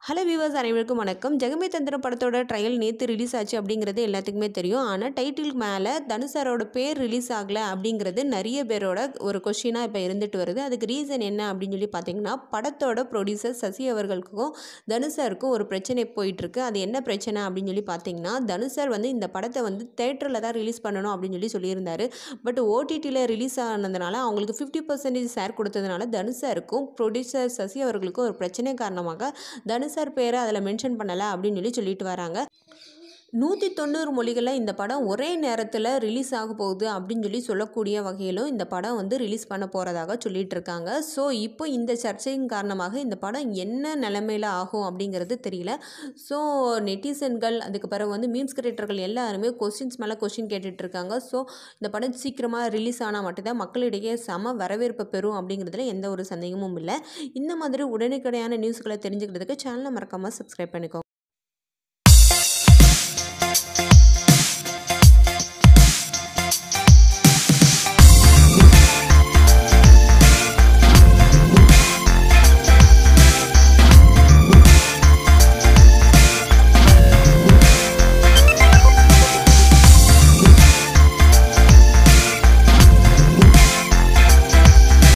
hello viewers அனைவருக்கும் வணக்கம் ஜெகமே தந்திரம் படத்தோட ட்ரையல் நேற்று ரிலீஸ் ஆச்சு அப்படிங்கிறது எல்லாத்துக்குமே தெரியும் ஆனால் டைட்டிலுக்கு மேலே தனுஷரோட பேர் ரிலீஸ் ஆகலை அப்படிங்கிறது நிறைய பேரோட ஒரு கொஷினாக இப்போ இருந்துட்டு வருது அதுக்கு ரீசன் என்ன அப்படின்னு சொல்லி பார்த்தீங்கன்னா படத்தோட ப்ரொடியூசர் சசி அவர்களுக்கும் தனுஷருக்கும் ஒரு பிரச்சனை போயிட்டுருக்கு அது என்ன பிரச்சனை அப்படின்னு சொல்லி பார்த்தீங்கன்னா தனுஷர் வந்து இந்த படத்தை வந்து தேட்டரில் தான் ரிலீஸ் பண்ணணும் அப்படின்னு சொல்லி சொல்லியிருந்தாரு பட் ஓடிடியில் ரிலீஸ் ஆனதுனால அவங்களுக்கு ஃபிஃப்டி பர்சன்டேஜ் ஷேர் கொடுத்ததுனால தனுஷருக்கும் ப்ரொடியூசர் சசி அவர்களுக்கும் ஒரு பிரச்சனை காரணமாக தனுஷர் பேரை அதில் மென்ஷன் பண்ணலை அப்படின்னு சொல்லி சொல்லிட்டு வராங்க நூற்றி தொண்ணூறு மொழிகளில் இந்த படம் ஒரே நேரத்தில் ரிலீஸ் ஆக போகுது அப்படின்னு சொல்லி சொல்லக்கூடிய வகையிலும் இந்த படம் வந்து ரிலீஸ் பண்ண போகிறதாக சொல்லிட்டு இருக்காங்க ஸோ இப்போ இந்த சர்ச்சையின் காரணமாக இந்த படம் என்ன நிலைமையில் ஆகும் அப்படிங்கிறது தெரியல ஸோ நெட்டிசன்கள் அதுக்கு பிறகு வந்து மீம்ஸ் கிரியேட்டர்கள் எல்லாருமே கொஸ்டின்ஸ் மேலே கொஸ்டின் கேட்டுட்டு இருக்காங்க ஸோ இந்த படம் சீக்கிரமாக ரிலீஸ் ஆனால் மட்டும்தான் மக்களிடையே செம வரவேற்பு பெறும் அப்படிங்கிறதுல எந்த ஒரு சந்தேகமும் இல்லை இந்த மாதிரி உடனுக்குடையான நியூஸ்களை தெரிஞ்சுக்கிறதுக்கு சேனலை மறக்காமல் சப்ஸ்கிரைப் பண்ணிக்கோங்க